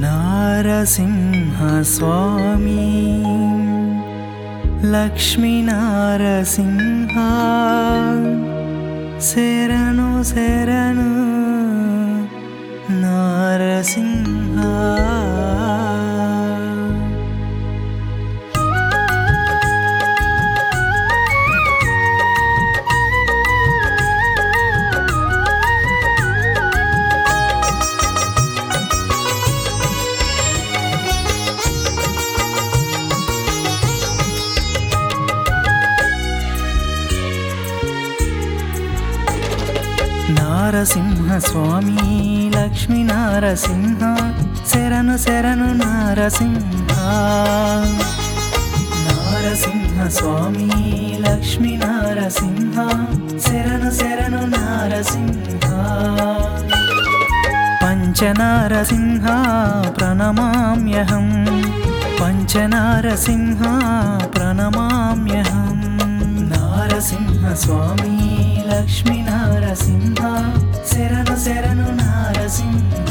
నారసింహ స్వామి లక్ష్మీ నారసింహ శరణు శరణు నారసింహ నారసింహ స్వామి లక్ష్మీ నారసింహ శరణు శరణు నారసింహ నారసింహ స్వామి లక్ష్మీ నారసింహ శరణు శరణు నారసింహ పంచనారసింహ ప్రణమామ్యహం పంచనారసింహ ప్రణమామ్యహం నారసింహ స్వామి లక్ష్మీ నారసింహ శరణు శరణు నారసింహ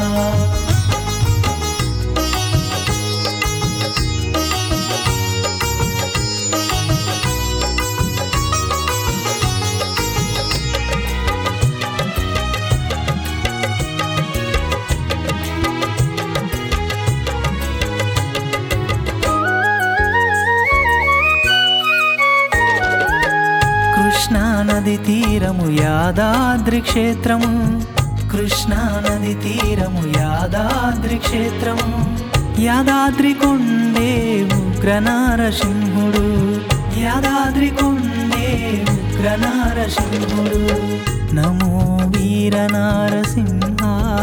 కృష్ణా నది తీరము యాదాద్రి క్షేత్రము కృష్ణా నది తీరము యాదాద్రి క్షేత్రము యాదాద్రి కొండే ఉగ్ర నారసింహుడు యాదాద్రి కొండే ఉగ్ర నారసింహుడు నమో వీర నారసింహ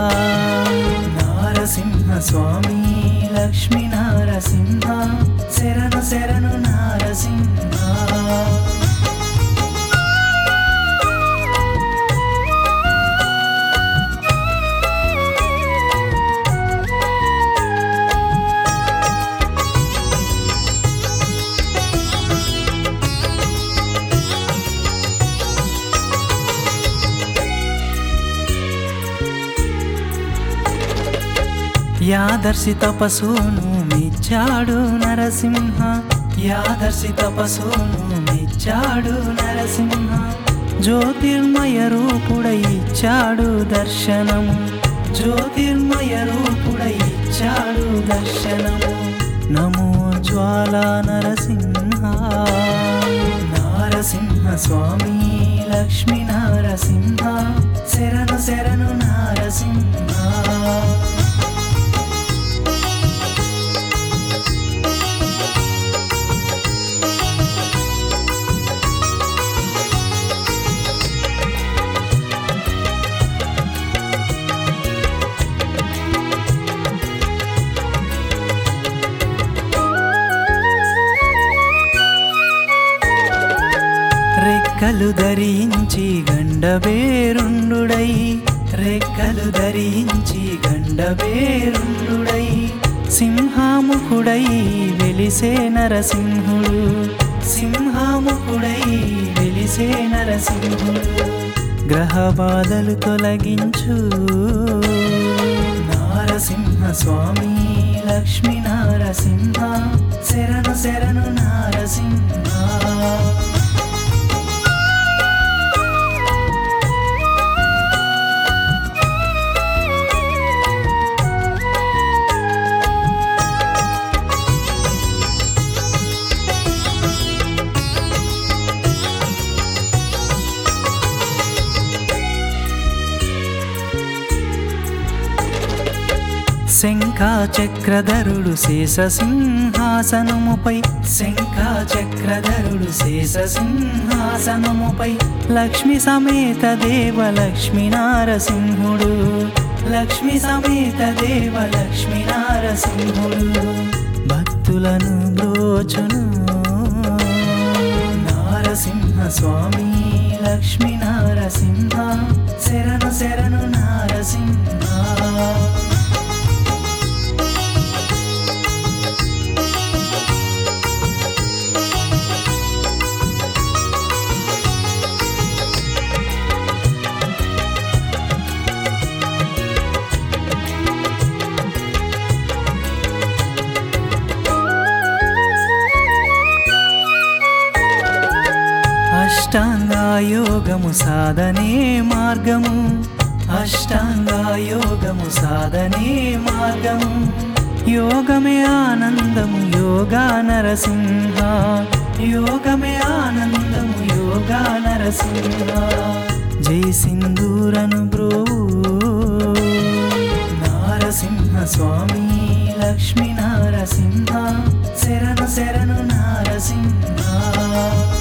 నారసింహ స్వామి లక్ష్మీ నారసింహ శరణు శరణు నారసింహ యాదర్శి తపసును మెచ్చాడు నరసింహ యాదర్శి తపసును మెచ్చాడు నరసింహ జ్యోతిర్మయ రూపుడై ఇచ్చాడు దర్శనము జ్యోతిర్మయ రూపుడై ఇచ్చాడు దర్శనము నమో జ్వాలా నరసింహ నారసింహ స్వామి లక్ష్మీ నారసింహ శరణు శరణు నారసింహ రెక్కలు ధరించి గండబేరుండుడై రెక్కలు ధరించి గండబేరుండుడై సింహాముఖుడై వెలిసే నరసింహుడు సింహాముఖుడై వెలిసే నరసింహుడు గ్రహ బాధలు తొలగించు నారసింహ స్వామి లక్ష్మీ నారసింహ శరణు శరణు నారసింహ శంఖా చక్రధరుడు శేష సింహాసనముపై శంఖా చక్రధరుడు శేష సింహాసనముపై లక్ష్మి సమేత దేవ లక్ష్మీ నారసింహుడు లక్ష్మి సమేత దేవ లక్ష్మీ నారసింహుడు భక్తులను బ్రోచును నారసింహ స్వామి లక్ష్మీ నారసింహ శరణు శరణు నారసింహ అష్టాంగాయోగము సాధనే మార్గము అష్టాంగాయోగము సాధనే మార్గము యోగమే ఆనందము యోగా నరసింహ యోగమే ఆనందము యోగా నరసింహ జై సింధూరను బ్రో నారసింహ స్వామి లక్ష్మీ నారసింహ శరణు శరణు నారసింహ